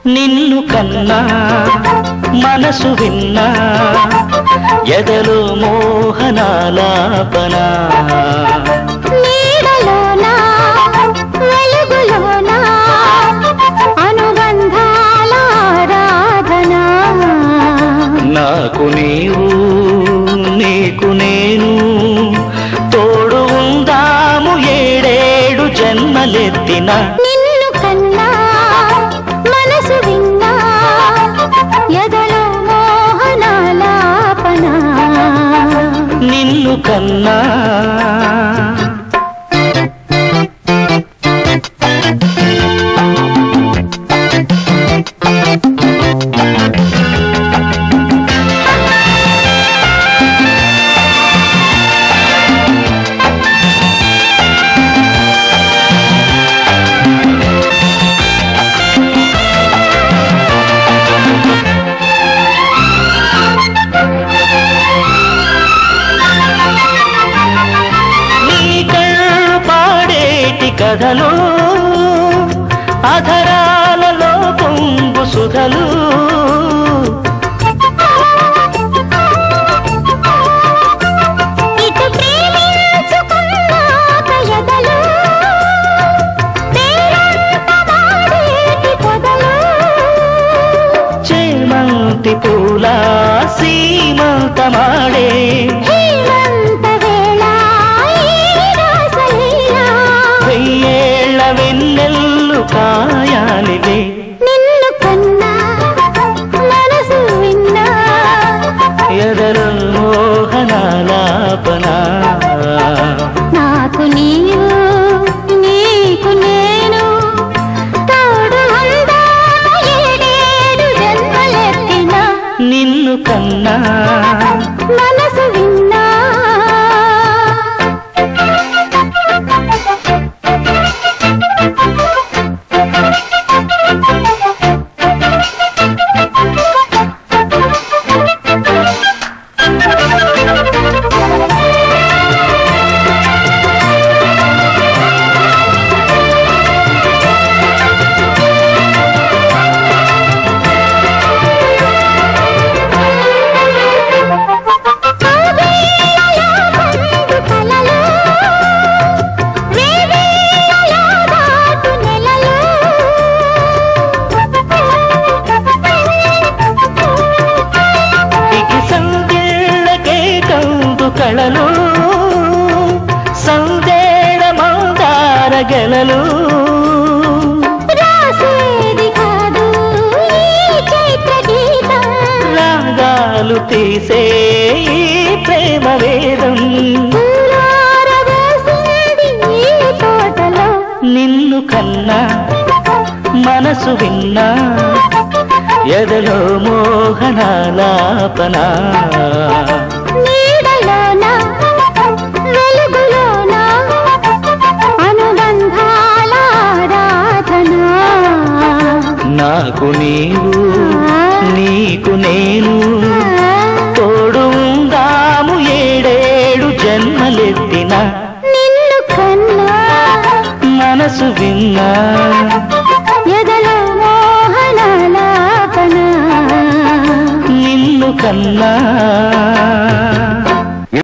నిన్ను కన్నా మనసు విన్నా ఎదలో మోహనాలాపన నీడలోన వెలుగులోన అనుబంధాల ఆరాధన నాకు నీవు నీకు నేను తోడు ఉందాము ఏడేడు జన్మలెత్తిన నిన్ను కన్నా మనసు విన్నా ఎదలో మోహనాలాపన నిన్ను కన్నా నీ కళ్ళు పాడేటి కథలు అధరాలలో పొంగు సుధలు ఇటు ప్రేమించుకున్నాక ఎదలు పేరంటమాడేటి పొదలు చేమంతి పూల సీమంతమాడే హేమంత వేళ ఈ రాసలీల వెయ్యేళ్ల వెన్నెల్లు కాయాలివే నిన్ను కన్నా మనసు విన్నా ఎదరు మోహనాలాపన నాకు నీవు నీకు నేను తోడు ఉందా ఏడేడు జన్మలెత్తిన నిన్ను కన్నా మనసు విన్నా కలలు వేవేల దాటు నెలలు ఇకి సందేళ్ళకే కందు కళలు సందేళ మందార గెలలు రాసేది కాదు ఈ చైత్ర గీతం రాగాలు తీసే ఈ ప్రేమ వేదం ఊరార వేసింది ఈ తోటలో నిన్ను కన్నా మనసు విన్నా ఎదలో మోహనాలాపన నీడలోన వెలుగులోన అనుబంధాల ఆరాధన నాకు నీవు నీకు నేను తోడు ఉందాము ఏడేడు జన్మలెత్తిన నిన్ను కన్నా మనసు విన్నా ఎదలో మోహనాలాపన నిన్ను కన్నా